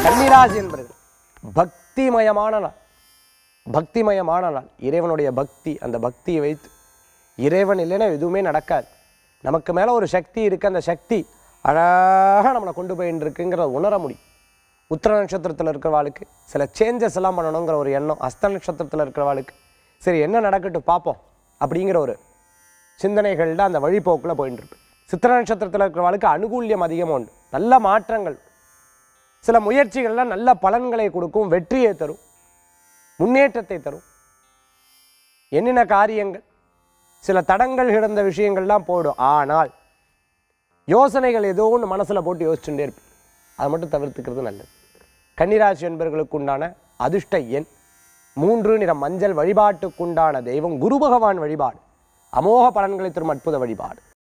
கன்னிராசி என்பது பக்திமயமான நாள் பக்திமயமான நாள் இறைவனுடைய பக்தி அந்த பக்தியை வைத்து இறைவன் இல்லைன்னா எதுவுமே நடக்காது நமக்கு மேலே ஒரு சக்தி இருக்குது அந்த சக்தி அழகாக நம்மளை கொண்டு போயின்னு இருக்குங்கிறத உணர முடியும் உத்திர நட்சத்திரத்தில் இருக்கிறவாளுக்கு சில சேஞ்சஸ் எல்லாம் பண்ணணுங்கிற ஒரு எண்ணம் அஸ்த நட்சத்திரத்தில் இருக்கிறவாளுக்கு சரி என்ன நடக்கட்டும் பார்ப்போம் அப்படிங்கிற ஒரு சிந்தனைகளில் அந்த வழிபோக்கில் போயின்னு இருக்கு சித்திர நட்சத்திரத்தில் இருக்கிறவாளுக்கு அனுகூல்யம் அதிகமாக உண்டு நல்ல மாற்றங்கள் சில முயற்சிகள்லாம் நல்ல பலன்களை கொடுக்கும் வெற்றியை தரும் முன்னேற்றத்தை தரும் எண்ணின காரியங்கள் சில தடங்கள் கிடந்த விஷயங்கள்லாம் போடும் ஆனால் யோசனைகள் ஏதோ ஒன்று மனசில் போட்டு யோசிச்சுட்டே இருப்பேன் அதை மட்டும் தவிர்த்துக்கிறது நல்லது கன்னிராசி என்பவர்களுக்கு உண்டான அதிர்ஷ்ட எண் மூன்று நிற மஞ்சள் வழிபாட்டுக்குண்டான தெய்வம் குரு பகவான் வழிபாடு அமோக பலன்களை தரும் அற்புத வழிபாடு